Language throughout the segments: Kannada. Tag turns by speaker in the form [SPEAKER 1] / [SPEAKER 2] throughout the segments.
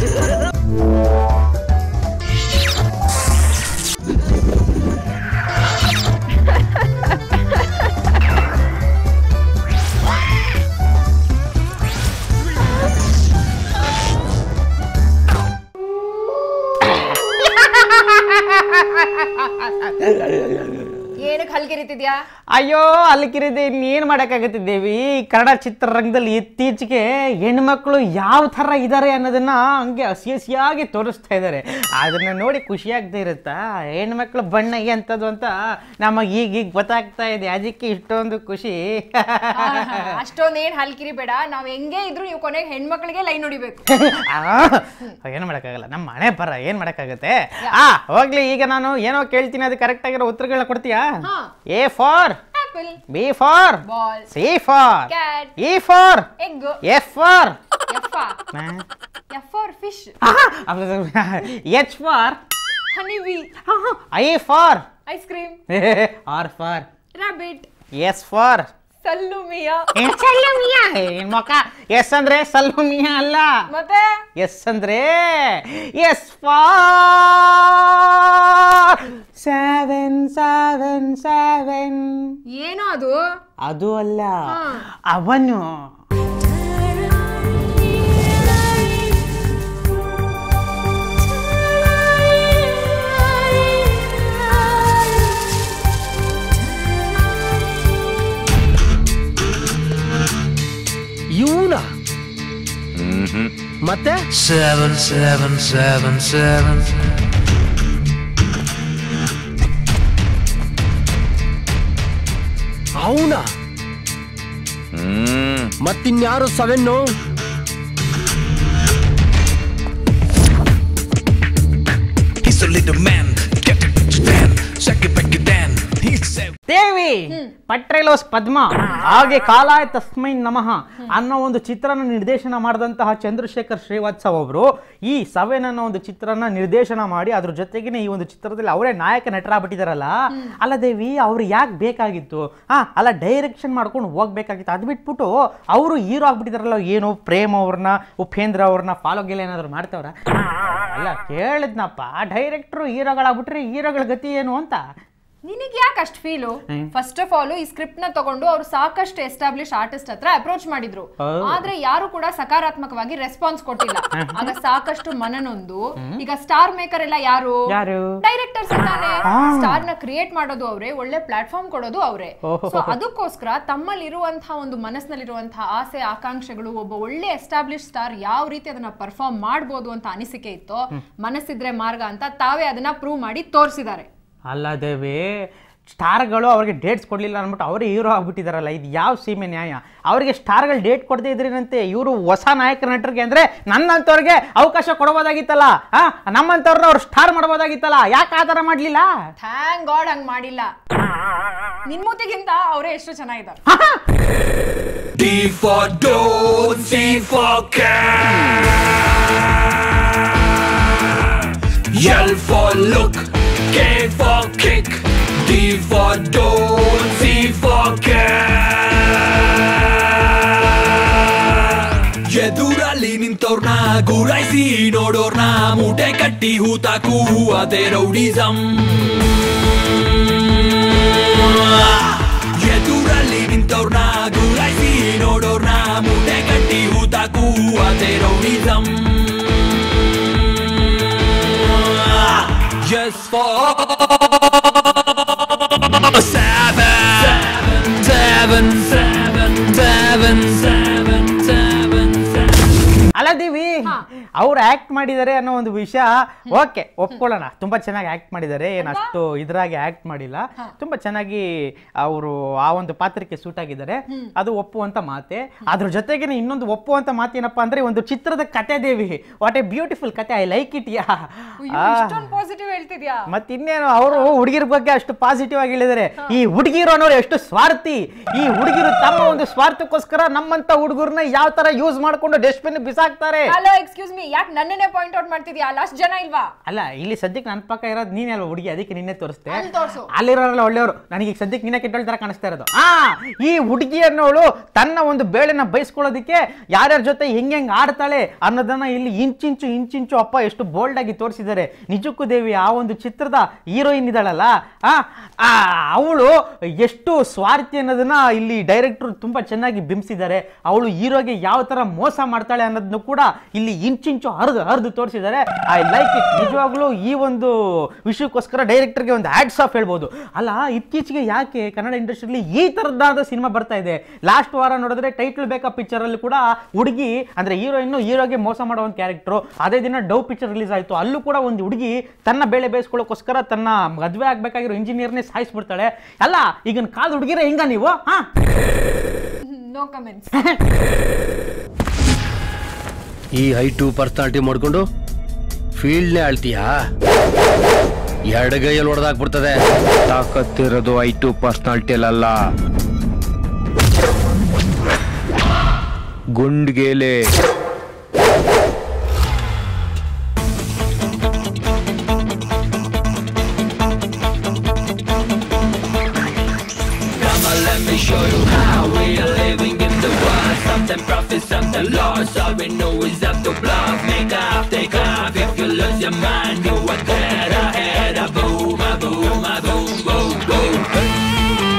[SPEAKER 1] ಏನಕ್ಕೆ ಹಲ್ಗಿರಿತಿದ್ಯಾ
[SPEAKER 2] ಅಯ್ಯೋ ಅಲ್ಲಿ ಕಿರಿದೆ ಇನ್ನೇನು ಮಾಡೋಕ್ಕಾಗತ್ತೆ ದೇವಿ ಈ ಕನ್ನಡ ಚಿತ್ರರಂಗದಲ್ಲಿ ಇತ್ತೀಚೆಗೆ ಹೆಣ್ಮಕ್ಳು ಯಾವ ಥರ ಇದ್ದಾರೆ ಅನ್ನೋದನ್ನ ಹಂಗೆ ಹಸಿ ಹಸಿಯಾಗಿ ತೋರಿಸ್ತಾ ಇದ್ದಾರೆ ಅದನ್ನ ನೋಡಿ ಖುಷಿ ಆಗ್ತಾ ಇರುತ್ತಾ ಹೆಣ್ಮಕ್ಳು ಬಣ್ಣ ಎಂಥದ್ದು ಅಂತ ನಮಗೆ ಈಗ ಈಗ ಗೊತ್ತಾಗ್ತಾ ಇದೆ ಅದಕ್ಕೆ ಇಷ್ಟೊಂದು ಖುಷಿ
[SPEAKER 1] ಅಷ್ಟೊಂದ್ ಏನ್ ಹಲ್ಕಿರಿ ಬೇಡ ನಾವ್ ಹೆಂಗೆ ಇದ್ರು ನೀವು ಕೊನೆಗೆ ಹೆಣ್ಮಕ್ಳಿಗೆ ಲೈನ್ ಹೊಡಿಬೇಕು
[SPEAKER 2] ಏನು ಮಾಡೋಕ್ಕಾಗಲ್ಲ ನಮ್ಮ ಮನೆ ಬರ ಏನು ಮಾಡೋಕ್ಕಾಗತ್ತೆ ಆ ಹೋಗ್ಲಿ ಈಗ ನಾನು ಏನೋ ಕೇಳ್ತೀನಿ ಅದು ಕರೆಕ್ಟ್ ಆಗಿರೋ ಉತ್ತರಗಳನ್ನ ಕೊಡ್ತೀಯಾ
[SPEAKER 1] ಹಾ.
[SPEAKER 2] A for
[SPEAKER 1] apple
[SPEAKER 2] B for
[SPEAKER 1] ball
[SPEAKER 2] C for
[SPEAKER 1] cat
[SPEAKER 2] E for
[SPEAKER 1] egg
[SPEAKER 2] F for
[SPEAKER 1] F F for fish
[SPEAKER 2] H for
[SPEAKER 1] honey B
[SPEAKER 2] I for
[SPEAKER 1] ice cream
[SPEAKER 2] R for
[SPEAKER 1] rabbit
[SPEAKER 2] S for
[SPEAKER 1] Sallu Miya
[SPEAKER 2] ಏನ್ ಮೊಕ ಎಸ್ ಅಂದ್ರೆ ಸಲ್ಮಿಯಾ ಅಲ್ಲ
[SPEAKER 1] ಮತ್ತೆ
[SPEAKER 2] ಎಸ್ ಅಂದ್ರೆ S for seven seven seven
[SPEAKER 1] ಏನೋ ಅದು
[SPEAKER 2] ಅದು ಅಲ್ಲ ಅವನು
[SPEAKER 3] ಇವನ ಮತ್ತೆ
[SPEAKER 4] Seven, seven, seven, seven.
[SPEAKER 3] ಅವನ ಮತ್ತಿನ್ಯಾರು seven
[SPEAKER 4] He's a little man. Get it, stand. Shake it back then. He's seven.
[SPEAKER 2] Devi ಪಟ್ರೇಲೋಸ್ ಪದ್ಮ ಹಾಗೆ ಕಾಲಾಯ ತಸ್ಮೈ ನಮಃ ಅನ್ನೋ ಒಂದು ಚಿತ್ರನ ನಿರ್ದೇಶನ ಮಾಡಿದಂತಹ ಚಂದ್ರಶೇಖರ್ ಶ್ರೀವಾತ್ಸವ್ ಅವರು ಈ ಸವೆನ್ ಅನ್ನೋ ಒಂದು ಚಿತ್ರನ ನಿರ್ದೇಶನ ಮಾಡಿ ಅದ್ರ ಜೊತೆಗೇನೆ ಈ ಒಂದು ಚಿತ್ರದಲ್ಲಿ ಅವರೇ ನಾಯಕ ನಟರಾಗ್ಬಿಟ್ಟಿದಾರಲ್ಲ ಅಲ್ಲ ದೇವಿ ಅವ್ರು ಯಾಕೆ ಬೇಕಾಗಿತ್ತು ಹಾ ಅಲ್ಲ ಡೈರೆಕ್ಷನ್ ಮಾಡ್ಕೊಂಡು ಹೋಗ್ಬೇಕಾಗಿತ್ತು ಅದು ಬಿಟ್ಬಿಟ್ಟು ಅವರು ಹೀರೋ ಆಗ್ಬಿಟ್ಟಿದಾರಲ್ಲ ಏನು ಪ್ರೇಮ್ ಅವ್ರನ್ನ ಉಪೇಂದ್ರ ಅವ್ರನ್ನ ಫಾಲೋ ಗಿಲ್ ಏನಾದ್ರು ಮಾಡ್ತಾವ್ರ ಅಲ್ಲ ಕೇಳಿದ್ನಪ್ಪ ಡೈರೆಕ್ಟ್ರು ಹೀರೋಗಳಾಗ್ಬಿಟ್ರೆ ಹೀರೋಗಳ ಗತಿ ಏನು ಅಂತ
[SPEAKER 1] ನಿನಗೆ ಯಾಕೆ ಅಷ್ಟು ಫೀಲು ಫಸ್ಟ್ ಆಫ್ ಆಲ್ ಈ ಸ್ಕ್ರಿಪ್ಟ್ ನ ತಗೊಂಡು ಅವರು ಸಾಕಷ್ಟು ಎಸ್ಟಾಬ್ಲಿಷ್ ಆರ್ಟಿಸ್ಟ್ ಹತ್ರ ಅಪ್ರೋಚ್ ಮಾಡಿದ್ರು ಆದ್ರೆ ಯಾರು ಕೂಡ ಸಕಾರಾತ್ಮಕವಾಗಿ ರೆಸ್ಪಾನ್ಸ್ ಕೊಟ್ಟಿಲ್ಲ ಆಗ ಸಾಕಷ್ಟು ಮನನೊಂದು ಈಗ ಸ್ಟಾರ್ ಮೇಕರ್ ಎಲ್ಲ ಯಾರು
[SPEAKER 2] ಯಾರು?
[SPEAKER 1] ಡೈರೆಕ್ಟರ್ಸ್ ಇದ್ದಾನೆ ಸ್ಟಾರ್ ನ ಕ್ರಿಯೇಟ್ ಮಾಡೋದು ಅವರೇ ಒಳ್ಳೆ ಪ್ಲಾಟ್ಫಾರ್ಮ್ ಕೊಡೋದು ಅವರೇ ಸೊ ಅದಕ್ಕೋಸ್ಕರ ತಮ್ಮಲ್ಲಿರುವಂತಹ ಒಂದು ಮನಸ್ಸಿನಲ್ಲಿರುವಂತಹ ಆಸೆ ಆಕಾಂಕ್ಷೆಗಳು ಒಬ್ಬ ಒಳ್ಳೆ ಎಸ್ಟಾಬ್ಲಿಷ್ ಸ್ಟಾರ್ ಯಾವ ರೀತಿ ಅದನ್ನ ಪರ್ಫಾರ್ಮ್ ಮಾಡ್ಬೋದು ಅಂತ ಅನಿಸಿಕೆ ಇತ್ತೋ ಮನಸ್ಸಿದ್ರೆ ಮಾರ್ಗ ಅಂತ ತಾವೇ ಅದನ್ನ ಪ್ರೂವ್ ಮಾಡಿ ತೋರಿಸಿದ್ದಾರೆ
[SPEAKER 2] ಅಲ್ಲ ದೇವಿ ಸ್ಟಾರ್ಗಳು ಅವ್ರಿಗೆ ಡೇಟ್ಸ್ ಕೊಡಲಿಲ್ಲ ಅಂದ್ಬಿಟ್ಟು ಅವರೇ ಹೀರೋ ಆಗ್ಬಿಟ್ಟಿದಾರಲ್ಲ ಇದು ಯಾವ ಸೀಮೆ ನ್ಯಾಯ ಅವರಿಗೆ ಸ್ಟಾರ್ಗಳು ಡೇಟ್ ಕೊಡದೇ ಇದ್ರೇನಂತೆ ಇವರು ಹೊಸ ನಾಯಕ ನಟರಿಗೆ ಅಂದರೆ ನನ್ನಂಥವ್ರಿಗೆ ಅವಕಾಶ ಕೊಡ್ಬೋದಾಗಿತ್ತಲ್ಲ ಆ ನಮ್ಮಂಥವ್ರನ್ನ ಅವ್ರು ಸ್ಟಾರ್ ಮಾಡ್ಬೋದಾಗಿತ್ತಲ್ಲ ಯಾಕೆ ಆ ಥರ ಮಾಡಲಿಲ್ಲ
[SPEAKER 1] ಥ್ಯಾಂಕ್ ಗಾಡ್ ಹಂಗ್ ಮಾಡಿಲ್ಲ ನಿನ್ ಮೂತಿಗಿಂತ ಅವರೇ ಎಷ್ಟು ಚೆನ್ನಾಗಿದ್ದಾರೆ
[SPEAKER 4] D for don't, C for cat. L for look, K for kick. D for don't, C for cat. ಎದುರಲ್ಲಿ ನಿಂತವ್ರನ್ನ ಗುರಾಯಿಸಿ ನೋಡೋರ್ನ ಮೂಟೆ ಕಟ್ಟಿ ಹೂತಾಕು ಅದೇ ರೌಡಿಸಂ ಎದುರಲ್ಲಿ ನಿಂತವ್ರನ್ನ ಗುರಾಯಿಸಿ ನೋಡೋರ್ನ ಮೂಟೆ ಕಟ್ಟಿ ಹೂತಾಕು ಅದೇ rowdyism Yes for seven, seven, seven, seven, seven, seven, seven.
[SPEAKER 2] ಅಲ್ಲ ದೇವಿ ಅವ್ರು ಆ್ಯಕ್ಟ್ ಮಾಡಿದ್ದಾರೆ ಅನ್ನೋ ಒಂದು ವಿಷಯ ಓಕೆ ಒಪ್ಕೊಳ್ಳೋಣ ತುಂಬ ಚೆನ್ನಾಗಿ ಆ್ಯಕ್ಟ್ ಮಾಡಿದ್ದಾರೆ ಏನು ಅಷ್ಟು ಇದ್ರಾಗಿ ಆ್ಯಕ್ಟ್ ಮಾಡಿಲ್ಲ ತುಂಬ ಚೆನ್ನಾಗಿ ಅವರು ಆ ಒಂದು ಪಾತ್ರಕ್ಕೆ ಸೂಟ್ ಆಗಿದ್ದಾರೆ ಅದು ಒಪ್ಪುವಂತ ಮಾತೆ ಅದ್ರ ಜೊತೆಗೆ ಇನ್ನೊಂದು ಒಪ್ಪುವಂತ ಮಾತೇನಪ್ಪ ಅಂದ್ರೆ ಒಂದು ಚಿತ್ರದ ಕತೆ ದೇವಿ ವಾಟ್ ಎ ಬ್ಯೂಟಿಫುಲ್ ಕತೆ ಐ ಲೈಕ್ ಇಟ್ ಯಾ
[SPEAKER 1] ಇಷ್ಟೊಂದು ಪಾಸಿಟಿವ್ ಹೇಳ್ತಿದ್ಯಾ
[SPEAKER 2] ಮತ್ತೆ ಇನ್ನೇನು ಅವರು ಹುಡುಗಿರ ಬಗ್ಗೆ ಅಷ್ಟು ಪಾಸಿಟಿವ್ ಆಗಿ ಹೇಳಿದ್ದಾರೆ ಈ ಹುಡುಗಿರು ಅನ್ನೋರು ಎಷ್ಟು ಸ್ವಾರ್ಥಿ ಈ ಹುಡುಗಿರು ತಮ್ಮ ಒಂದು ಸ್ವಾರ್ಥಕ್ಕೋಸ್ಕರ ನಮ್ಮಂತ ಹುಡುಗರನ್ನ ಯಾವ ತರ ಯೂಸ್ ಮಾಡ್ಕೊಂಡು ಡಸ್ಟ್ಬಿನ್ ಬಿಸಾಕ್ತಾರೆ
[SPEAKER 1] ಹಲೋ ಎಕ್ಸ್ಕ್ಯೂಸ್ ಮೀ ಯಾಕೆ ನನ್ನನ್ನೇ ಪಾಯಿಂಟ್ ಔಟ್ ಮಾಡ್ತಿದ್ಯಾ ಅಲ್ಲಿ ಅಷ್ಟು ಜನ ಇಲ್ವಾ
[SPEAKER 2] ಅಲ್ಲ ಇಲ್ಲಿ ಸದ್ಯಕ್ಕೆ ನನ್ನ ಪಕ್ಕ ಇರೋದು ನೀನೇ ಅಲ್ವಾ ಹುಡುಗಿ ಅದಕ್ಕೆ ನಿನ್ನೆ ತೋರಿಸ್ತೆ
[SPEAKER 1] ಅಲ್ಲಿ ತೋರ್ಸು.
[SPEAKER 2] ಅಲ್ಲಿರೋರೆಲ್ಲ ಒಳ್ಳೆಯವರು ನನಗೆ ಈಗ ಸದ್ಯಕ್ಕೆ ನಿನ್ನೆ ಕೆಟ್ಟೋಳ್ ತರ ಕಾಣಿಸ್ತಾ ಇರೋದು ಆ ಈ ಹುಡುಗಿ ಅನ್ನೋಳು ತನ್ನ ಒಂದು ಬೇಳೆನ ಬಯಸ್ಕೊಳ್ಳೋದಕ್ಕೆ ಯಾರ್ಯಾರ ಜೊತೆ ಹೆಂಗ್ ಹೆಂಗ್ ಆಡ್ತಾಳೆ ಅನ್ನೋದನ್ನ ಇಲ್ಲಿ ಇಂಚಿಂಚು ಇಂಚಿಂಚು ಅಪ್ಪ ಎಷ್ಟು ಬೋಲ್ಡ್ ಆಗಿ ತೋರಿಸಿದ್ದಾರೆ ನಿಜಕ್ಕೂ ದೇವಿ ಆ ಒಂದು ಚಿತ್ರದ ಹೀರೋಯಿನ್ ಇದ್ದಾಳಲ್ಲ ಆ ಅವಳು ಎಷ್ಟು ಸ್ವಾರ್ಥಿ ಅನ್ನೋದನ್ನ ಇಲ್ಲಿ ಡೈರೆಕ್ಟರ್ ತುಂಬಾ ಚೆನ್ನಾಗಿ ಬಿಂಬಿಸಿದ್ದಾರೆ ಅವಳು ಹೀರೋಗೆ ಯಾವ ತರ ಮೋಸ ಮಾಡ್ತಾಳೆ ಅನ್ನೋದನ್ನು ಕೂಡ ಇಲ್ಲಿ ಇಂಚಿಂಚು ಹರಿದು ಹರಿದು ತೋರಿಸಿದ್ದಾರೆ ಐ ಲೈಕ್ ಇಟ್ ನಿಜವಾಗ್ಲೂ ಈ ಒಂದು ವಿಷಯಕ್ಕೋಸ್ಕರ ಡೈರೆಕ್ಟರ್ಗೆ ಒಂದು ಆಡ್ಸ್ ಆಫ್ ಹೇಳ್ಬೋದು ಅಲ್ಲ ಇತ್ತೀಚೆಗೆ ಯಾಕೆ ಕನ್ನಡ ಇಂಡಸ್ಟ್ರಿಯಲ್ಲಿ ಈ ಥರದ್ದಾದ ಸಿನಿಮಾ ಬರ್ತಾ ಇದೆ ಲಾಸ್ಟ್ ವಾರ ನೋಡಿದ್ರೆ ಟೈಟಲ್ ಬೇಕಾ ಪಿಕ್ಚರ್ ಅಲ್ಲಿ ಕೂಡ ಹುಡುಗಿ ಅಂದ್ರೆ ಹೀರೋಯಿನ್ ಹೀರೋಗೆ ಮೋಸ ಮಾಡೋ ಒಂದು ಕ್ಯಾರೆಕ್ಟರ್ ಅದೇ ದಿನ ಡವ್ ಪಿಕ್ಚರ್ ರಿಲೀಸ್ ಆಯಿತು ಅಲ್ಲೂ ಕೂಡ ಒಂದು ಹುಡುಗಿ ತನ್ನ ಬೇಳೆ ಬೇಯಿಸ್ಕೊಳ್ಳೋಕ್ಕೋಸ್ಕರ ತನ್ನ ಮದುವೆ ಆಗ್ಬೇಕಾಗಿರೋ ಇಂಜಿನಿಯರ್ನೇ ಸಾಯಿಸ್ಬಿಡ್ತಾಳೆ ಅಲ್ಲ ಈಗಿನ ಕಾಲದ ಹುಡುಗಿರ ಹಿಂಗ ನೀವು ಹಾ
[SPEAKER 1] ನೋ ಕಮೆಂಟ್ಸ್
[SPEAKER 3] ಈ ಹೈಟು ಪರ್ಸನಾಲಿಟಿ ಮಾಡ್ಕೊಂಡು ಫೀಲ್ಡ್ನೇ ಆಳ್ತೀಯಾ ಎಡಗೈಯಲ್ಲಿ ಹೊಡೆದಾಕ್ಬಿಡ್ತದೆ ತಾಕತ್ತಿರೋದು ಐಟು ಪರ್ಸನಾಲಿಟಿಯಲ್ಲ ಗುಂಡ್ಗೇಲೆ
[SPEAKER 4] Come on, let me show you how we are living in the world. Something profit, something loss. All we know is up to bluff. Make up, take off. If you lose your mind, you are dead ahead. A boom, a boom, a boom, boom, boom.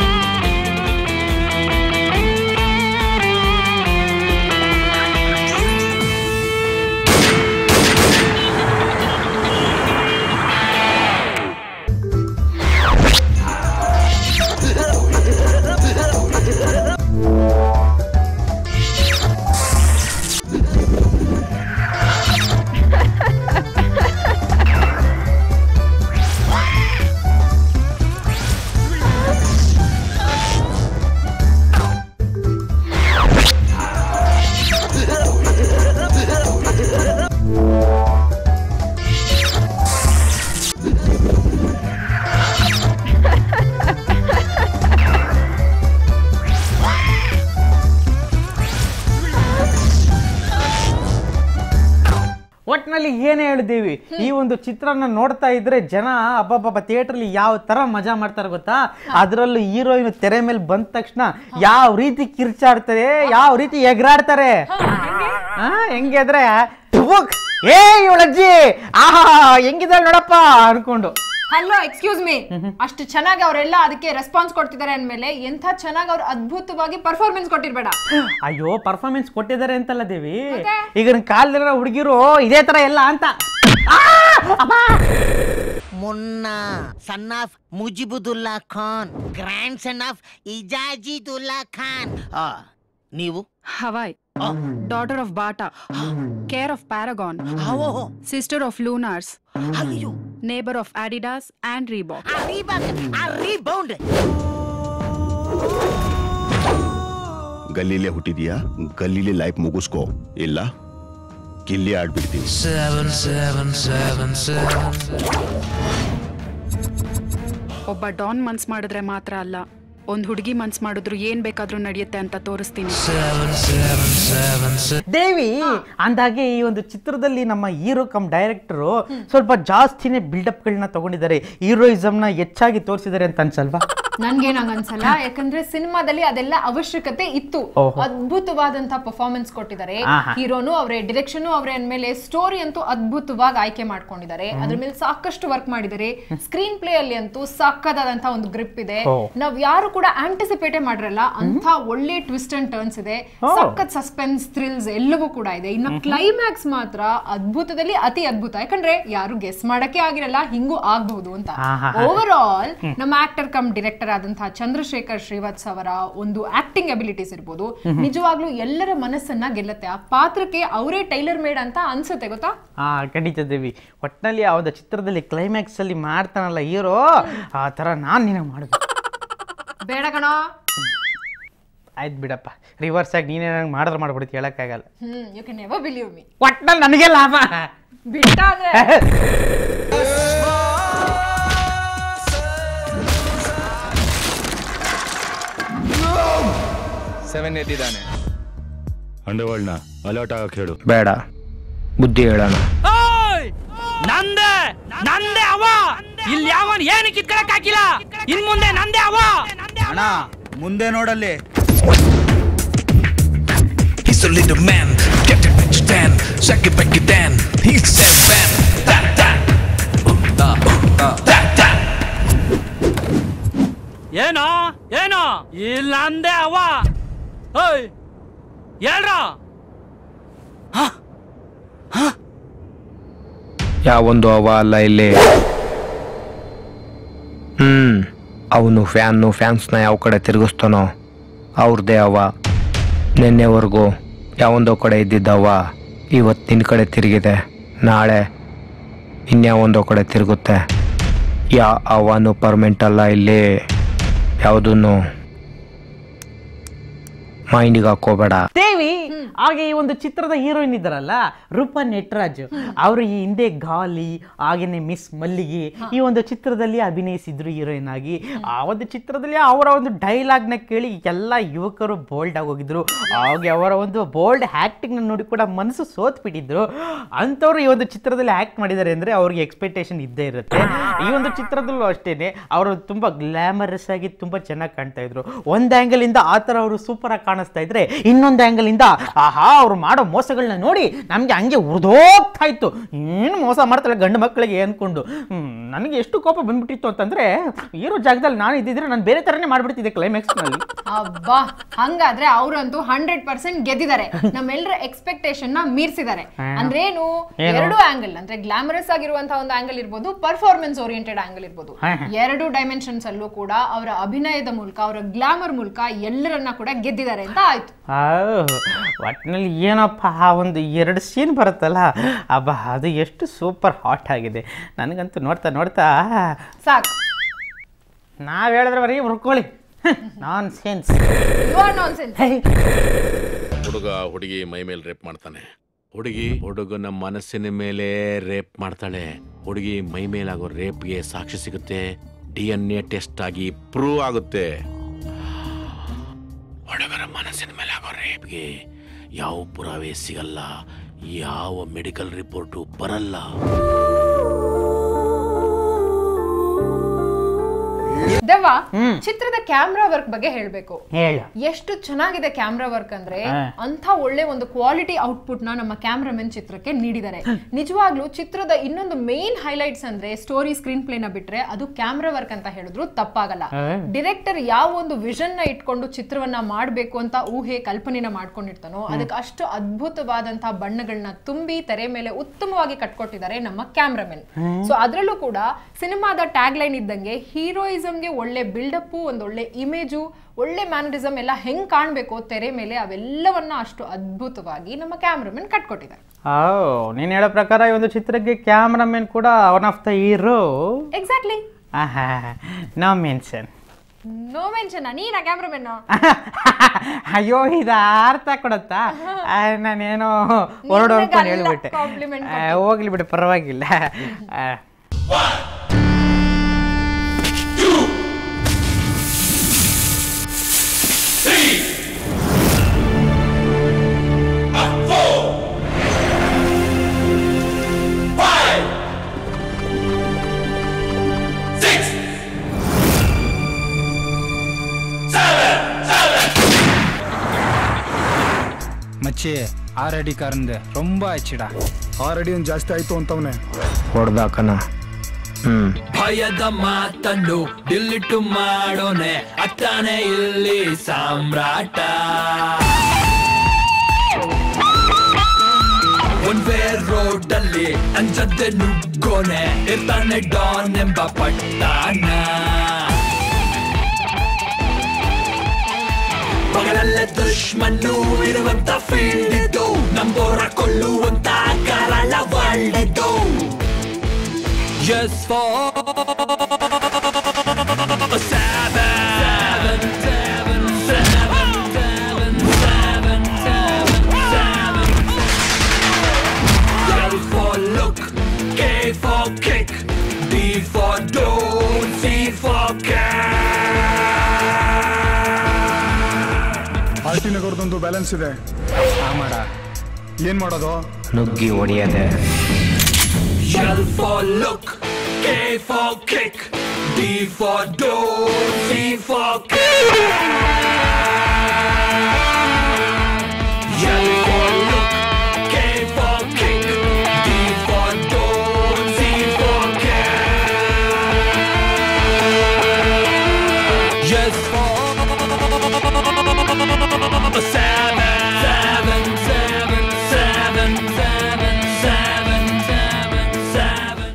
[SPEAKER 2] ಒಟ್ನಲ್ಲಿ ಏನೇ ಹೇಳಿದ್ದೀವಿ ಈ ಒಂದು ಚಿತ್ರನ ನೋಡ್ತಾ ಇದ್ರೆ ಜನ ಅಬ್ಬಬ್ಬ ಥಿಯೇಟ್ರಲ್ಲಿ ಯಾವ ತರ ಮಜಾ ಮಾಡ್ತಾರೆ ಗೊತ್ತಾ ಅದರಲ್ಲೂ ಹೀರೋಯಿನ್ ತೆರೆ ಮೇಲೆ ಬಂದ ತಕ್ಷಣ ಯಾವ ರೀತಿ ಕಿರ್ಚಾಡ್ತಾರೆ ಯಾವ ರೀತಿ ಎಗರಾಡ್ತಾರೆ ಆ, ಹೆಂಗೆ ಅಂದ್ರೆ ಠುಬುಕ್, ಏ ಇವಳಜ್ಜಿ ಆಹಾ ಹೆಂಗಿದ್ದಾಳೆ ನೋಡಪ್ಪ ಅನ್ಕೊಂಡು
[SPEAKER 1] ಹಲೋ ಎಕ್ಸ್ಕ್ಯೂಸ್ ಮೀ ಅಷ್ಟು ಚೆನ್ನಾಗಿ ಅವರೆಲ್ಲ ಅದಕ್ಕೆ ರೆಸ್ಪಾನ್ಸ್ ಕೊಡ್ತಿದ್ದಾರೆ ಅಂದ್ಮೇಲೆ ಎಂಥ ಚೆನ್ನಾಗಿ ಅವ್ರು ಅದ್ಭುತವಾಗಿ ಪರ್ಫಾರ್ಮೆನ್ಸ್ ಕೊಟ್ಟಿರ್ಬೇಡ
[SPEAKER 2] ಅಯ್ಯೋ ಪರ್ಫಾರ್ಮೆನ್ಸ್ ಕೊಟ್ಟಿದ್ದಾರೆ ಅಂತಲ್ಲ ದೇವಿ ಈಗಿನ ಕಾಲದಲ್ಲಿರೋ ಹುಡುಗಿರು ಇದೇ ತರ ಎಲ್ಲ ಅಂತ ಆ, ಅಬ್ಬಾ!
[SPEAKER 5] Munna son of Mujibudullah Khan grandson of Ijajidullah Khan ಆ, ನೀವು
[SPEAKER 6] Hawaii, daughter of Bata, care of Paragon,
[SPEAKER 5] ಓಹೋ
[SPEAKER 6] sister of Lunars,
[SPEAKER 5] ಅಯ್ಯೋ
[SPEAKER 6] neighbor of Adidas and Reebok.
[SPEAKER 5] ಆ ರೀಬಾಕ್ ಆ ರೀಬೌಂಡ್
[SPEAKER 7] ಗಲ್ಲಿಲೇ ಹುಟ್ಟಿದೀಯಾ ಗಲ್ಲಿಲಿ ಲೈಫ್ ಮುಗಿಸ್ಕೋ ಇಲ್ಲ ಕಿಲ್ಲಿ ಆಡ್ಬಿಡ್ತೀನಿ
[SPEAKER 4] Seven, seven, seven, seven.
[SPEAKER 6] ಒಬ್ಬ ಡಾನ್ ಮನ್ಸ್ ಮಾಡಿದ್ರೆ ಮಾತ್ರ ಅಲ್ಲ ಒಂದ್ ಹುಡುಗಿ ಮನ್ಸ್ ಮಾಡಿದ್ರು ಏನ್ ಬೇಕಾದ್ರೂ ನಡೆಯುತ್ತೆ ಅಂತ ತೋರಿಸ್ತೀನಿ
[SPEAKER 4] Seven, seven, seven, seven.
[SPEAKER 2] ದೇವಿ ಅಂದಾಗೆ ಈ ಒಂದು ಚಿತ್ರದಲ್ಲಿ ನಮ್ಮ ಹೀರೋ ಕಮ್ ಡೈರೆಕ್ಟರು ಸ್ವಲ್ಪ ಜಾಸ್ತಿನೇ ಬಿಲ್ಡಪ್ಗಳನ್ನ ತಗೊಂಡಿದ್ದಾರೆ ಹೀರೋಯಿಸಮ್ನ ಹೆಚ್ಚಾಗಿ ತೋರಿಸಿದ್ದಾರೆ ಅಂತ ಅನ್ಸಲ್ವಾ
[SPEAKER 1] ನನ್ಗೇನ್ ಹಂಗ್ ಅನ್ಸಲ್ಲ ಯಾಕಂದ್ರೆ ಸಿನಿಮಾದಲ್ಲಿ ಅದೆಲ್ಲ ಅವಶ್ಯಕತೆ ಇತ್ತು
[SPEAKER 2] ಓಹೋ.
[SPEAKER 1] ಅದ್ಭುತವಾದಂತ ಪರ್ಫಾರ್ಮೆನ್ಸ್ ಕೊಟ್ಟಿದ್ದಾರೆ
[SPEAKER 2] ಆಹಾ.
[SPEAKER 1] ಹೀರೋನು ಅವರೇ ಡೈರೆಕ್ಷನ್ ಅವರೇ ಅಂದ್ಮೇಲೆ ಸ್ಟೋರಿ ಅಂತೂ ಅದ್ಭುತವಾಗಿ ಆಯ್ಕೆ ಮಾಡ್ಕೊಂಡಿದ್ದಾರೆ ಅದ್ರ ಮೇಲೆ ಸಾಕಷ್ಟು ವರ್ಕ್ ಮಾಡಿದ್ದಾರೆ ಸ್ಕ್ರೀನ್ ಪ್ಲೇ ಅಲ್ಲಿ ಅಂತೂ ಸಕ್ಕದಾದಂತ ಒಂದು ಗ್ರಿಪ್ ಇದೆ
[SPEAKER 2] ಓ.
[SPEAKER 1] ನಾವ್ ಯಾರು ಕೂಡ ಆಂಟಿಸಿಪೇಟೇ ಮಾಡಿರಲ್ಲ ಅಂತ ಒಳ್ಳೆ ಟ್ವಿಸ್ಟ್ ಅಂಡ್ ಟರ್ನ್ಸ್ ಇದೆ
[SPEAKER 2] ಓ.
[SPEAKER 1] ಸಖತ್ ಸಸ್ಪೆನ್ಸ್ ಥ್ರಿಲ್ಸ್ ಎಲ್ಲವೂ ಕೂಡ ಇದೆ ಇನ್ನು ಕ್ಲೈಮ್ಯಾಕ್ಸ್ ಮಾತ್ರ ಅದ್ಭುತದಲ್ಲಿ ಅತಿ ಅದ್ಭುತ ಯಾಕಂದ್ರೆ ಯಾರು ಗೆಸ್ ಮಾಡಕ್ಕೆ ಆಗಿರಲ್ಲ ಹಿಂಗೂ ಆಗ್ಬಹುದು ಅಂತ
[SPEAKER 2] ಆಹಾ.
[SPEAKER 1] ಓವರ್ ಆಲ್ ನಮ್ಮ ಆಕ್ಟರ್ ಕಮ್ ಡೈರೆಕ್ಟರ್ ಆದಂತಹ ಚಂದ್ರಶೇಖರ್ ಶ್ರೀವತ್ಸ್ ಅವರ ಒಂದು ಆಕ್ಟಿಂಗ್ ಅಬಿಲಿಟೀಸ್ ಇರ್ಬೋದು ನಿಜವಾಗ್ಲೂ ಎಲ್ಲರ ಮನಸ್ಸನ್ನ ಗೆಲ್ಲತ್ತೆ ಆ ಪಾತ್ರಕ್ಕೆ ಅವರೇ ಟೈಲರ್ ಮೇಡ್ ಅಂತ ಅನ್ಸುತ್ತೆ ಗೊತ್ತಾ
[SPEAKER 2] ಆ ಖಂಡಿತ ದೇವಿ ಒಟ್ಟಿನಲ್ಲಿ ಆ ಒಂದು ಚಿತ್ರದಲ್ಲಿ ಕ್ಲೈಮ್ಯಾಕ್ಸ್ ಅಲ್ಲಿ ಮಾಡ್ತಾನಲ್ಲ ಹೀರೋ ಆ ಥರ ನಾನು ನಿನಗೆ ಮಾಡಿದೆ
[SPEAKER 1] ಬೇಡ ಕಣೋ
[SPEAKER 2] ಆಯ್ತು ಬಿಡಪ್ಪ ರಿವರ್ಸ್ ಆಗಿ ನೀನೇ ನಂಗೆ ಮಾಡಿದ್ರೆ ಮಾಡ್ಬಿಡ್ತಿ ಹೇಳಕ್ಕಾಗಲ್ಲ
[SPEAKER 1] hmm you can never believe me
[SPEAKER 2] ಒಟ್ಟಿನಲ್ಲಿ ನನಗೆ ಲಾಭ
[SPEAKER 1] ಬಿಟ್ಟ ಅಂದ್ರೆ
[SPEAKER 8] ಸೆವೆನ್ ಎದ್ದಿದ್ದಾನೆ
[SPEAKER 7] ಅಂಡರ್ವರ್ಲ್ಡ್ನ ಅಲರ್ಟ್ ಆಗಕ್ಕೆ ಹೇಳು
[SPEAKER 2] ಬೇಡ
[SPEAKER 3] ಬುದ್ಧಿ ಹೇಳೋಣ
[SPEAKER 8] ನಂದೆ ನಂದೆ ಅವ ಇಲ್ಲಿ ಯಾವನ್ ಏನು ಕಿತ್ಕೊಳಕ್ ಹಾಕಿಲ್ಲ ಇನ್ ಮುಂದೆ ನಂದೆ ಅವ
[SPEAKER 9] ಅಣ್ಣ ಮುಂದೆ ನೋಡಲ್ಲಿ
[SPEAKER 4] He's a little man, get it bitch Dan, shake it back it Dan, he's seven, that that, that that.
[SPEAKER 8] ಏನೋ ಏನೋ ಇಲ್ಲ ಅಂದೆ ಅವ ಓಯ್ ಹೇಳ್ರ
[SPEAKER 3] ಯಾವೊಂದು ಅವ ಅಲ್ಲ ಇಲ್ಲಿ ಹ್ಮ್ ಅವನು ಫ್ಯಾನ್ನು ಫ್ಯಾನ್ಸ್ನ ಯಾವ ಕಡೆ ತಿರುಗಿಸ್ತಾನೋ ಅವ್ರದ್ದೇ ಅವ ನಿನ್ನೆವರೆಗೂ ಯಾವೊಂದೋ ಕಡೆ ಇದ್ದಿದ್ದವ ಇವತ್ತು ನಿನ್ನ ಕಡೆ ತಿರುಗಿದೆ ನಾಳೆ ಇನ್ಯಾವೊಂದೋ ಕಡೆ ತಿರುಗುತ್ತೆ ಯಾ ಅವನು ಪರ್ಮೆಂಟ್ ಅಲ್ಲ ಇಲ್ಲಿ ಯಾವುದನ್ನು ಮೈಂಡಿಗೆ ಹಾಕೋಬೇಡ
[SPEAKER 2] ದೇವಿ ಹಾಗೆ ಈ ಒಂದು ಚಿತ್ರದ ಹೀರೋಯಿನ್ ಇದ್ದಾರಲ್ಲ ರೂಪಾ ನೆಟ್ರಾಜ್ ಅವರು ಈ ಹಿಂದೆ ಗಾಲಿ ಹಾಗೇನೆ ಮಿಸ್ ಮಲ್ಲಿಗೆ ಈ ಒಂದು ಚಿತ್ರದಲ್ಲಿ ಅಭಿನಯಿಸಿದ್ರು ಹೀರೋಯಿನ್ ಆಗಿ ಆ ಒಂದು ಚಿತ್ರದಲ್ಲಿ ಅವರ ಒಂದು ಡೈಲಾಗ್ನ ಕೇಳಿ ಎಲ್ಲ ಯುವಕರು ಬೋಲ್ಡ್ ಆಗಿ ಹೋಗಿದ್ರು ಹಾಗೆ ಅವರ ಒಂದು ಬೋಲ್ಡ್ ಆ್ಯಕ್ಟಿಂಗ್ನ ನೋಡಿ ಕೂಡ ಮನಸ್ಸು ಸೋತ್ ಬಿಟ್ಟಿದ್ರು ಅಂಥವ್ರು ಈ ಒಂದು ಚಿತ್ರದಲ್ಲಿ ಆ್ಯಕ್ಟ್ ಮಾಡಿದ್ದಾರೆ ಅಂದರೆ ಅವ್ರಿಗೆ ಎಕ್ಸ್ಪೆಕ್ಟೇಷನ್ ಇದ್ದೇ ಇರುತ್ತೆ ಈ ಒಂದು ಚಿತ್ರದಲ್ಲೂ ಅಷ್ಟೇನೆ ಅವರು ತುಂಬ ಗ್ಲಾಮರಸ್ ಆಗಿ ತುಂಬ ಚೆನ್ನಾಗಿ ಕಾಣ್ತಾ ಇದ್ರು ಒಂದು ಆ್ಯಂಗಲಿಂದ ಆ ಥರ ಅವರು ಸೂಪರ್ ಆಗಿ ಕಾಣಿಸ್ತಾ ಇದ್ರೆ ಇನ್ನೊಂದು ಆ್ಯಂಗಲಿಂದ ಆಹಾ ಅವ್ರು ಮಾಡೋ ಮೋಸಗಳನ್ನ ನೋಡಿ ನಮಗೆ ಹಂಗೆ ಉರಿದೋಗ್ತಾ ಇತ್ತು ಏನು ಮೋಸ ಮಾಡ್ತಾಳೆ ಗಂಡು ಮಕ್ಕಳಿಗೆ ಅನ್ಕೊಂಡು ಹ್ಮ್, ನನಗೆ ಎಷ್ಟು ಕೋಪ ಬಂದ್ಬಿಟ್ಟಿತ್ತು ಅಂತಂದ್ರೆ ಇರೋ ಜಾಗದಲ್ಲಿ ನಾನು ಇದ್ದಿದ್ರೆ ನಾನು ಬೇರೆ ಥರನೇ ಮಾಡ್ಬಿಡ್ತಿದ್ದೆ ಕ್ಲೈಮ್ಯಾಕ್ಸ್ನಲ್ಲಿ
[SPEAKER 1] ಅಬ್ಬಾ ಹಂಗಾದ್ರೆ ಅವರಂತೂ ಹಂಡ್ರೆಡ್ ಪರ್ಸೆಂಟ್ ಗೆದ್ದಿದ್ದಾರೆ ನಮ್ಮೆಲ್ಲರ ಎಕ್ಸ್ಪೆಕ್ಟೇಷನ್ ನ ಮೀರ್ಸಿದ್ದಾರೆ ಅಂದ್ರೆ ಏನು
[SPEAKER 2] ಏನು?
[SPEAKER 1] ಎರಡು ಆಂಗಲ್ ಅಂದ್ರೆ ಗ್ಲಾಮರಸ್ ಆಗಿರುವಂತಹ ಒಂದು ಆಂಗಲ್ ಇರ್ಬೋದು ಪರ್ಫಾರ್ಮೆನ್ಸ್ ಓರಿಯೆಂಟೆಡ್ ಆಂಗಲ್ ಇರ್ಬೋದು
[SPEAKER 2] ಹಾ, ಹಾ.
[SPEAKER 1] ಎರಡು ಡೈಮೆನ್ಷನ್ಸ್ ಅಲ್ಲೂ ಕೂಡ ಅವರ ಅಭಿನಯದ ಮೂಲಕ ಅವರ ಗ್ಲಾಮರ್ ಮೂಲಕ ಎಲ್ಲರನ್ನ ಕೂಡ ಗೆದ್ದಿದ್ದಾರೆ ಅಂತ ಆಯ್ತು
[SPEAKER 2] ಒಟ್ಟಿನಲ್ಲಿ ಏನಪ್ಪ ಆ ಒಂದು ಎರಡು ಸೀನ್ ಬರುತ್ತಲ್ಲ ಅಬ್ಬಾ ಅದು ಎಷ್ಟು ಸೂಪರ್ ಹಾಟ್ ಆಗಿದೆ ನನಗಂತೂ ನೋಡ್ತಾ ನೋಡ್ತಾ
[SPEAKER 1] ಸಾಕು
[SPEAKER 2] ನಾವ್ ಹೇಳಿದ್ರೆ ಬರೀ ಹುರ್ಕೊಳ್ಳಿ nonsense
[SPEAKER 1] you are nonsense
[SPEAKER 10] ಹುಡುಗ ಹುಡುಗಿ ಮೈ ಮೇಲೆ ರೇಪ್ ಮಾಡ್ತಾನೆ ಹುಡುಗಿ ಹುಡುಗನ ಮನಸ್ಸಿನ ಮೇಲೆ ರೇಪ್ ಮಾಡ್ತಾಳೆ ಹುಡುಗಿ ಮೈ ಮೇಲಾಗೋ ರೇಪ್ಗೆ ಸಾಕ್ಷಿ ಸಿಗುತ್ತೆ ಡಿ ಎನ್ ಎ ಟೆಸ್ಟ್ ಆಗಿ ಪ್ರೂವ್ ಆಗುತ್ತೆ ಹುಡುಗರ ಮನಸ್ಸಿನ ಮೇಲೆ ಆಗೋ ರೇಪ್ಗೆ ಯಾವ ಪುರಾವೆ ಸಿಗಲ್ಲ ಯಾವ ಮೆಡಿಕಲ್ ರಿಪೋರ್ಟು ಬರಲ್ಲ
[SPEAKER 1] ದೆವ್ವ ಚಿತ್ರದ ಕ್ಯಾಮ್ರಾ ವರ್ಕ್ ಬಗ್ಗೆ ಹೇಳ್ಬೇಕು
[SPEAKER 2] ಹೇಳು
[SPEAKER 1] ಎಷ್ಟು ಚೆನ್ನಾಗಿದೆ ಕ್ಯಾಮ್ರಾ ವರ್ಕ್ ಅಂದ್ರೆ
[SPEAKER 2] ಹಾ.
[SPEAKER 1] ಅಂತ ಒಳ್ಳೆ ಒಂದು ಕ್ವಾಲಿಟಿ ಔಟ್ಪುಟ್ ನ ನಮ್ಮ ಕ್ಯಾಮ್ರಾಮನ್ ಚಿತ್ರಕ್ಕೆ ನೀಡಿದ್ದಾರೆ ನಿಜವಾಗ್ಲೂ ಚಿತ್ರದ ಇನ್ನೊಂದು ಮೇನ್ ಹೈಲೈಟ್ಸ್ ಅಂದ್ರೆ ಸ್ಟೋರಿ ಸ್ಕ್ರೀನ್ ಪ್ಲೇ ನ ಬಿಟ್ರೆ ಅದು ಕ್ಯಾಮ್ರಾ ವರ್ಕ್ ಅಂತ ಹೇಳಿದ್ರು ತಪ್ಪಾಗಲ್ಲ
[SPEAKER 2] ಹಾ.
[SPEAKER 1] ಡಿರೆಕ್ಟರ್ ಯಾವ ಒಂದು ವಿಷನ್ ನ ಇಟ್ಕೊಂಡು ಚಿತ್ರವನ್ನ ಮಾಡ್ಬೇಕು ಅಂತ ಊಹೆ ಕಲ್ಪನೆನ ಮಾಡ್ಕೊಂಡಿರ್ತಾನೋ ಅದಕ್ಕೆ ಅಷ್ಟು ಅದ್ಭುತವಾದಂತಹ ಬಣ್ಣಗಳನ್ನ ತುಂಬಿ ತೆರೆ ಮೇಲೆ ಉತ್ತಮವಾಗಿ ಕಟ್ಕೊಟ್ಟಿದ್ದಾರೆ ನಮ್ಮ ಕ್ಯಾಮ್ರಾಮನ್ ಸೊ ಅದರಲ್ಲೂ ಕೂಡ ಸಿನಿಮಾದ ಟ್ಯಾಗ್ ಲೈನ್ ಇದ್ದಂಗೆ ಹೀರೋಯಿಸಮ್ಗೆ ಒಳ್ಳೆ ಬಿಲ್ಡಪ್ ಒಂದು ಒಳ್ಳೆ ಇಮೇಜು ಒಳ್ಳೆ ಮ್ಯಾನರಿಸಮ್ ಎಲ್ಲ ಹೆಂಗ್ ಕಾಣ್ಬೇಕು ತೆರೆ ಮೇಲೆ ಅವೆಲ್ಲವನ್ನ ಅಷ್ಟು ಅದ್ಭುತವಾಗಿ ನಮ್ಮ ಕ್ಯಾಮ್ರಾಮನ್ ಕಟ್ಕೊಟ್ಟಿದ್ದಾರೆ
[SPEAKER 2] ಓ ನೀನು ಹೇಳೋ ಪ್ರಕಾರ ಈ ಒಂದು ಚಿತ್ರಕ್ಕೆ ಕ್ಯಾಮ್ರಾಮನ್ ಕೂಡ one of the hero
[SPEAKER 1] exactly
[SPEAKER 2] ಆಹಾ ನೋ ಮೆನ್ಷನ್
[SPEAKER 1] ನೋ ಮೆನ್ಷನ್ ನೀನಾ ಕ್ಯಾಮ್ರಾಮನ್
[SPEAKER 2] ಅಯ್ಯೋ ಇದು ಅರ್ಥ ಕೊಡುತ್ತಾ ಆ, ನಾನೇನೋ ಹೊರಡು ಅನ್ಕೊಂಡು
[SPEAKER 1] ನಿನಗಲ್ಲ
[SPEAKER 2] ಹೇಳ್ಬಿಟ್ಟೆ
[SPEAKER 1] compliment
[SPEAKER 2] ಆ, ಹೋಗ್ಲಿ ಬಿಡು ಪರವಾಗಿಲ್ಲ ಆ,
[SPEAKER 9] ಮಚ್ಚಿ ಆರಡಿ ಕಾರಂದೆ ரொம்ப ಆಯ್ಚಿಡ ಆರಡಿ ಒಂದು ಜಾಸ್ತಿ ಆಯ್ತು ಅಂತವನೆ
[SPEAKER 3] ಹೊಡ್ದಾಕನ ಹ್ಮ್
[SPEAKER 4] ಭಯದ ಮಾತನ್ನು ಡಿಲಿಟು ಮಾಡೋನೆ ಅತ್ತಾನೆ ಇಲ್ಲಿ ಸಾಮ್ರಾಟ ಒನ್ ವೇ ರೋಡ್ ಅಲ್ಲಿ ಅಂಜದ್ದೆ ನುಗ್ಗೋನೆ ಇರ್ತಾನೆ ಡಾನ್ ಎಂಬ ಪಟ್ಟಾನ ಪಗಲಲ್ಲೇ ದುಶ್ಮನ್ನು ಇರುವಂತ ಫೀಲ್ಡ್ ಇದು ನಂಬೋರ ಕೊಳ್ಳುವಂತ ಕರಾಳ ಒಳ್ಳೆದು Just for seven, seven, seven, seven, seven, seven, seven, seven. L for look, K for kick, D for don't, C for cat.
[SPEAKER 9] RT ನಗರದೊಂದು ಬ್ಯಾಲೆನ್ಸ್ ಇದೆ ಆ ಮಾಡ ಏನ್ ಮಾಡೋದು
[SPEAKER 3] ನುಗ್ಗಿ ಹೊಡೆಯದೆ
[SPEAKER 4] L for look, K for kick, D for door, C for kick. L for look, K for kick, D for door, C for kick. Yes for seven, seven, seven, seven, seven, seven, seven, seven.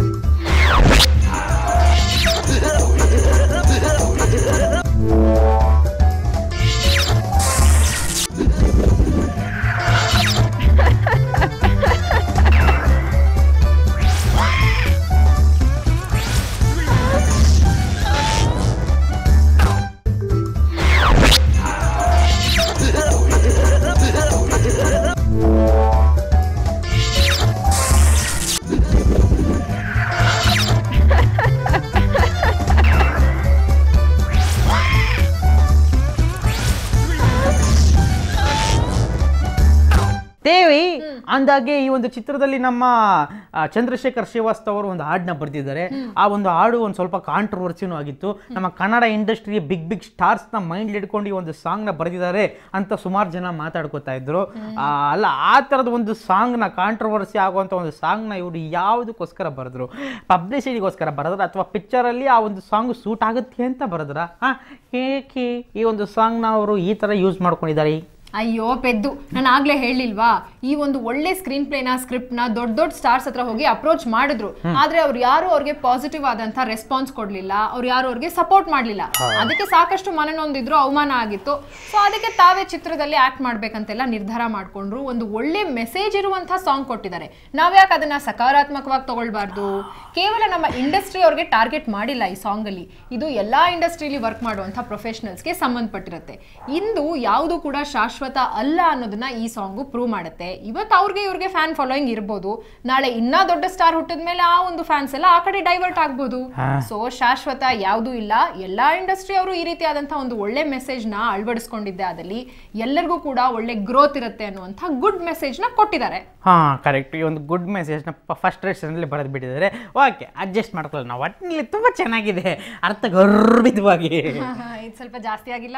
[SPEAKER 2] ದೇವಿ ಅಂದಾಗೆ ಈ ಒಂದು ಚಿತ್ರದಲ್ಲಿ ನಮ್ಮ ಆ, ಚಂದ್ರಶೇಖರ್ ಶ್ರೀವಾಸ್ತವ್ ಅವರು ಒಂದು ಹಾಡನ್ನ ಬರೆದಿದ್ದಾರೆ ಆ ಒಂದು ಹಾಡು ಒಂದು ಸ್ವಲ್ಪ ಕಾಂಟ್ರವರ್ಸಿನೂ ಆಗಿತ್ತು ನಮ್ಮ ಕನ್ನಡ ಇಂಡಸ್ಟ್ರಿಯ ಬಿಗ್ ಬಿಗ್ ಸ್ಟಾರ್ಸ್ನ ಮೈಂಡ್ ಇಟ್ಕೊಂಡು ಈ ಒಂದು ಸಾಂಗ್ನ ಬರೆದಿದ್ದಾರೆ ಅಂತ ಸುಮಾರು ಜನ ಮಾತಾಡ್ಕೋತಾ ಇದ್ರು ಆ, ಅಲ್ಲ ಆ ಥರದ ಒಂದು ಸಾಂಗ್ನ ಕಾಂಟ್ರವರ್ಸಿ ಆಗುವಂಥ ಒಂದು ಸಾಂಗ್ನ ಇವರು ಯಾವುದಕ್ಕೋಸ್ಕರ ಬರೆದ್ರು ಪಬ್ಲಿಸಿಟಿಗೋಸ್ಕರ ಬರೆದ್ರ ಅಥವಾ ಪಿಕ್ಚರಲ್ಲಿ ಆ ಒಂದು ಸಾಂಗ್ ಸೂಟ್ ಆಗುತ್ತೆ ಅಂತ ಬರೆದ್ರ ಹಾಂ ಏಕೆ ಈ ಒಂದು ಸಾಂಗ್ನ ಅವರು ಈ ಥರ ಯೂಸ್ ಮಾಡ್ಕೊಂಡಿದ್ದಾರೆ
[SPEAKER 1] ಅಯ್ಯೋ ಪೆದ್ದು ನಾನು ಆಗ್ಲೇ ಹೇಳಿಲ್ವಾ ಈ ಒಂದು ಒಳ್ಳೆ ಸ್ಕ್ರೀನ್ ಪ್ಲೇನ ಸ್ಕ್ರಿಪ್ಟ್ ನ ದೊಡ್ಡ ದೊಡ್ಡ ಸ್ಟಾರ್ಸ್ ಹತ್ರ ಹೋಗಿ ಅಪ್ರೋಚ್ ಮಾಡಿದ್ರು ಆದ್ರೆ ಅವ್ರು ಯಾರು ಅವ್ರಿಗೆ ಪಾಸಿಟಿವ್ ಆದಂತ ರೆಸ್ಪಾನ್ಸ್ ಕೊಡ್ಲಿಲ್ಲ ಅವ್ರು ಯಾರು ಅವ್ರಿಗೆ ಸಪೋರ್ಟ್ ಮಾಡ್ಲಿಲ್ಲ ಅದಕ್ಕೆ ಸಾಕಷ್ಟು ಮನನೊಂದಿದ್ರು ಅವಮಾನ ಆಗಿತ್ತು ಸೊ ಅದಕ್ಕೆ ತಾವೇ ಚಿತ್ರದಲ್ಲಿ ಆಕ್ಟ್ ಮಾಡ್ಬೇಕಂತೆಲ್ಲ ನಿರ್ಧಾರ ಮಾಡ್ಕೊಂಡ್ರು ಒಂದು ಒಳ್ಳೆ ಮೆಸೇಜ್ ಇರುವಂತಹ ಸಾಂಗ್ ಕೊಟ್ಟಿದ್ದಾರೆ ನಾವ್ಯಾಕೆ ಅದನ್ನ ಸಕಾರಾತ್ಮಕವಾಗಿ ತಗೊಳ್ಬಾರ್ದು ಕೇವಲ ನಮ್ಮ ಇಂಡಸ್ಟ್ರಿ ಅವ್ರಿಗೆ ಟಾರ್ಗೆಟ್ ಮಾಡಿಲ್ಲ ಈ ಸಾಂಗ್ ಅಲ್ಲಿ ಇದು ಎಲ್ಲಾ ಇಂಡಸ್ಟ್ರಿಲಿ ವರ್ಕ್ ಮಾಡುವಂತ ಪ್ರೊಫೆಷನಲ್ಸ್ಗೆ ಸಂಬಂಧಪಟ್ಟಿರುತ್ತೆ ಇಂದು ಯಾವುದು ಕೂಡ ಶಾಶ್ವತ ಅಲ್ಲ ಅನ್ನೋದನ್ನ ಈ ಸಾಂಗು ಪ್ರೂವ್ ಮಾಡುತ್ತೆ ಇವತ್ತು ಅವ್ರಿಗೆ ಇವ್ರಿಗೆ ಫ್ಯಾನ್ ಫಾಲೋಯಿಂಗ್ ಇರ್ಬೋದು ನಾಳೆ ಇನ್ನೂ ದೊಡ್ಡ ಸ್ಟಾರ್ ಹುಟ್ಟಿದ ಮೇಲೆ ಆ ಒಂದು ಫ್ಯಾನ್ಸ್ ಎಲ್ಲ ಆ ಕಡೆ ಡೈವರ್ಟ್ ಆಗ್ಬೋದು ಸೊ ಶಾಶ್ವತ ಯಾವುದೂ ಇಲ್ಲ ಎಲ್ಲಾ ಇಂಡಸ್ಟ್ರಿ ಅವರು ಈ ರೀತಿಯಾದಂತಹ ಒಂದು ಒಳ್ಳೆ ಮೆಸೇಜ್ ನ ಅಳವಡಿಸ್ಕೊಂಡಿದ್ದೆ ಅದಲ್ಲಿ ಎಲ್ಲರಿಗೂ ಕೂಡ ಒಳ್ಳೆ ಗ್ರೋತ್ ಇರುತ್ತೆ ಅನ್ನುವಂಥ ಗುಡ್ ಮೆಸೇಜ್ ನ ಕೊಟ್ಟಿದ್ದಾರೆ
[SPEAKER 2] ಹಾಂ ಕರೆಕ್ಟ್ ಈ ಒಂದು ಗುಡ್ ಮೆಸೇಜ್ನ ಫಸ್ಟ್ ರೇಷನಲ್ಲಿ ಬರೆದು ಬಿಟ್ಟಿದ್ದಾರೆ ಓಕೆ ಅಡ್ಜಸ್ಟ್ ಮಾಡ್ಕೊಳ್ಳೋಣ ನಾವು ಒಟ್ಟಿನಲ್ಲಿ ತುಂಬ ಚೆನ್ನಾಗಿದೆ ಅರ್ಥ ಗರ್ಭಿತವಾಗಿ
[SPEAKER 1] ಇದು ಸ್ವಲ್ಪ ಜಾಸ್ತಿ ಆಗಿಲ್ಲ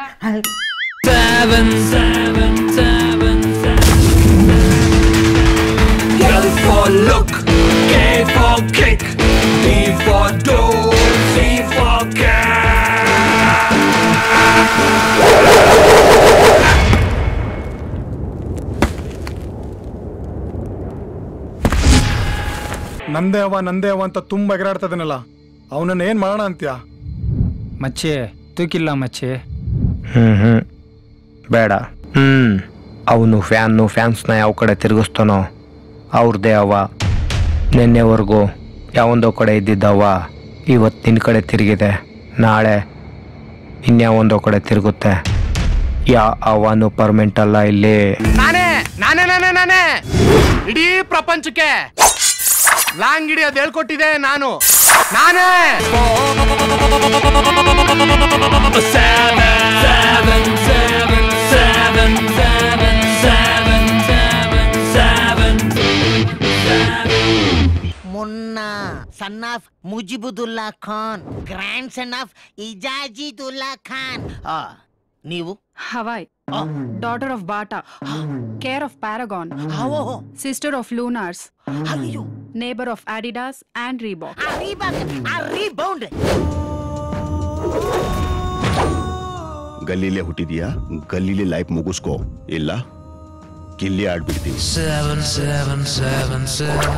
[SPEAKER 4] Seven, seven, seven, seven. L for look, K for kick, D for door, C for cat.
[SPEAKER 9] ನಂದೇ ಅವ ನಂದೇ ಅವ ಅಂತ ತುಂಬ ಎಗರಾಡ್ತಾ ಇದನ್ನಲ್ಲ ಅವನನ್ನ ಏನ್ ಮಾಡೋಣ ಅಂತ್ಯ
[SPEAKER 11] ಮಚ್ಚೆ ತೂಕಿಲ್ಲ ಮಚ್ಚೆ
[SPEAKER 3] ಹ್ಞೂ ಹ್ಞೂ ಬೇಡ ಹ್ಞೂ ಅವನು ಫ್ಯಾನ್ನು ಫ್ಯಾನ್ಸ್ನ ಯಾವ ಕಡೆ ತಿರುಗಿಸ್ತಾನೋ ಅವ್ರದ್ದೇ ಅವ ನಿನ್ನೆವರೆಗೂ ಯಾವೊಂದೋ ಕಡೆ ಇದ್ದಿದ್ದವ ಇವತ್ತು ನಿನ್ನ ಕಡೆ ತಿರುಗಿದೆ ನಾಳೆ ಇನ್ಯಾವೊಂದೋ ಕಡೆ ತಿರುಗುತ್ತೆ ಯಾ ಅವನು ಪರ್ಮೆಂಟ್ ಅಲ್ಲ ಇಲ್ಲಿ
[SPEAKER 12] ನಾನೇ ನಾನೇ ನಾನೇ ನಾನೇ ಇಡೀ ಪ್ರಪಂಚಕ್ಕೆ ಲಾಂಗ್ ಹಿಡಿಯೋದು ಹೇಳ್ಕೊಟ್ಟಿದೆ ನಾನು ನಾನೇ
[SPEAKER 4] Seven, seven, seven, seven, seven, seven, seven, seven.
[SPEAKER 5] Munna son of Mujibudullah Khan grandson of Ijajidullah Khan ಆ, ನೀವು
[SPEAKER 6] Hawaii daughter of Bata care of Paragon
[SPEAKER 5] ಅವೋ
[SPEAKER 6] ಸಿಸ್ಟರ್ ಆಫ್ ಲೂನಾರ್ಸ್
[SPEAKER 5] ಅಯ್ಯೋ
[SPEAKER 6] neighbour of Adidas and Reebok
[SPEAKER 5] ಆ ರೀಬಾಕ್ ಆ ರೀಬೌಂಡ್
[SPEAKER 7] ಗಲ್ಲಿಲೇ ಹುಟ್ಟಿದ್ಯಾ ಗಲ್ಲಿಲೇ ಲೈಫ್ ಮುಗಿಸ್ಕೋ ಇಲ್ಲ ಕಿಲ್ಲಿ ಆಡ್ಬಿಡ್ತೀನಿ
[SPEAKER 4] Seven, seven, seven, seven.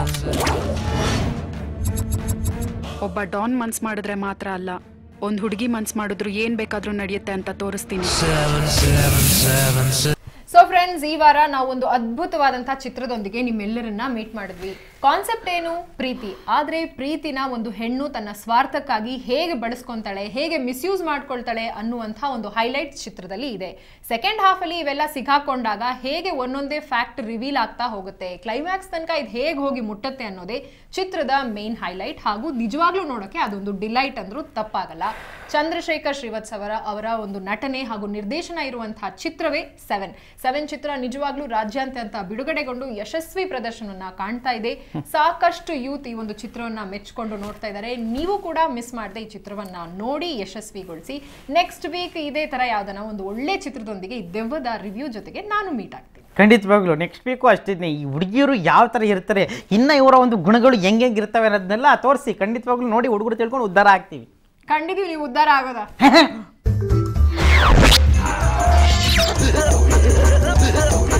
[SPEAKER 6] ಒಬ್ಬ ಡಾನ್ ಮನ್ಸ್ ಮಾಡಿದ್ರೆ ಮಾತ್ರ ಅಲ್ಲ ಒಂದ್ ಹುಡುಗಿ ಮನ್ಸ್ ಮಾಡಿದ್ರು ಏನ್ ಬೇಕಾದ್ರೂ ನಡೆಯುತ್ತೆ ಅಂತ ತೋರಿಸ್ತೀನಿ
[SPEAKER 4] Seven, seven, seven, seven.
[SPEAKER 1] So friends ಈ ವಾರ ನಾವು ಒಂದು ಅದ್ಭುತವಾದಂತಹ ಚಿತ್ರದೊಂದಿಗೆ ನಿಮ್ಮೆಲ್ಲರನ್ನ ಮೀಟ್ ಮಾಡಿದ್ವಿ ಕಾನ್ಸೆಪ್ಟ್ ಏನು ಪ್ರೀತಿ ಆದ್ರೆ ಪ್ರೀತಿನ ಒಂದು ಹೆಣ್ಣು ತನ್ನ ಸ್ವಾರ್ಥಕ್ಕಾಗಿ ಹೇಗೆ ಬಳಸ್ಕೊಂತಾಳೆ ಹೇಗೆ ಮಿಸ್ಯೂಸ್ ಮಾಡ್ಕೊಳ್ತಾಳೆ ಅನ್ನುವಂಥ ಒಂದು ಹೈಲೈಟ್ ಚಿತ್ರದಲ್ಲಿ ಇದೆ ಸೆಕೆಂಡ್ ಹಾಫ್ ಅಲ್ಲಿ ಇವೆಲ್ಲ ಸಿಗಾಕೊಂಡಾಗ ಹೇಗೆ ಒಂದೊಂದೇ ಫ್ಯಾಕ್ಟ್ ರಿವೀಲ್ ಆಗ್ತಾ ಹೋಗುತ್ತೆ ಕ್ಲೈಮ್ಯಾಕ್ಸ್ ತನಕ ಇದು ಹೇಗೆ ಹೋಗಿ ಮುಟ್ಟತ್ತೆ ಅನ್ನೋದೇ ಚಿತ್ರದ ಮೇನ್ ಹೈಲೈಟ್ ಹಾಗೂ ನಿಜವಾಗ್ಲೂ ನೋಡೋಕೆ ಅದೊಂದು ಡಿಲೈಟ್ ಅಂದ್ರೂ ತಪ್ಪಾಗಲ್ಲ ಚಂದ್ರಶೇಖರ್ ಶ್ರೀವತ್ಸ್ ಅವರ ಅವರ ಒಂದು ನಟನೆ ಹಾಗೂ ನಿರ್ದೇಶನ ಇರುವಂತಹ ಚಿತ್ರವೇ ಸೆವೆನ್ ಸೆವೆನ್ ಚಿತ್ರ ನಿಜವಾಗ್ಲೂ ರಾಜ್ಯಾದ್ಯಂತ ಬಿಡುಗಡೆಗೊಂಡು ಯಶಸ್ವಿ ಪ್ರದರ್ಶನವನ್ನ ಕಾಣ್ತಾ ಇದೆ ಸಾಕಷ್ಟು ಯೂತ್ ಈ ಒಂದು ಚಿತ್ರವನ್ನ ಮೆಚ್ಕೊಂಡು ನೋಡ್ತಾ ಇದ್ದಾರೆ ನೀವು ಕೂಡ ಮಿಸ್ ಮಾಡದೆ ಈ ಚಿತ್ರವನ್ನ ನೋಡಿ ಯಶಸ್ವಿಗೊಳಿಸಿ ನೆಕ್ಸ್ಟ್ ವೀಕ್ ಇದೇ ತರ ಯಾವ್ದನ ಒಂದು ಒಳ್ಳೆ ಚಿತ್ರದೊಂದಿಗೆ ಈ ದೆವ್ವದ ರಿವ್ಯೂ ಜೊತೆಗೆ ನಾನು ಮೀಟ್ ಆಗ್ತೀನಿ
[SPEAKER 2] ಖಂಡಿತವಾಗ್ಲು ನೆಕ್ಸ್ಟ್ ವೀಕು ಅಷ್ಟೇ ಈ ಹುಡುಗಿಯರು ಯಾವ ಥರ ಇರ್ತಾರೆ ಇನ್ನು ಇವರ ಒಂದು ಗುಣಗಳು ಹೆಂಗೆ ಹೆಂಗೆ ಇರ್ತವೆ ಅನ್ನೋದನ್ನೆಲ್ಲ ತೋರಿಸಿ ಖಂಡಿತವಾಗ್ಲೂ ನೋಡಿ ಹುಡುಗರು ತಿಳ್ಕೊಂಡು ಉದ್ಧಾರ ಆಗ್ತೀವಿ
[SPEAKER 1] ಖಂಡಿತೀವಿ ನೀವು ಉದ್ಧಾರ ಆಗೋದಾ
[SPEAKER 4] Hey!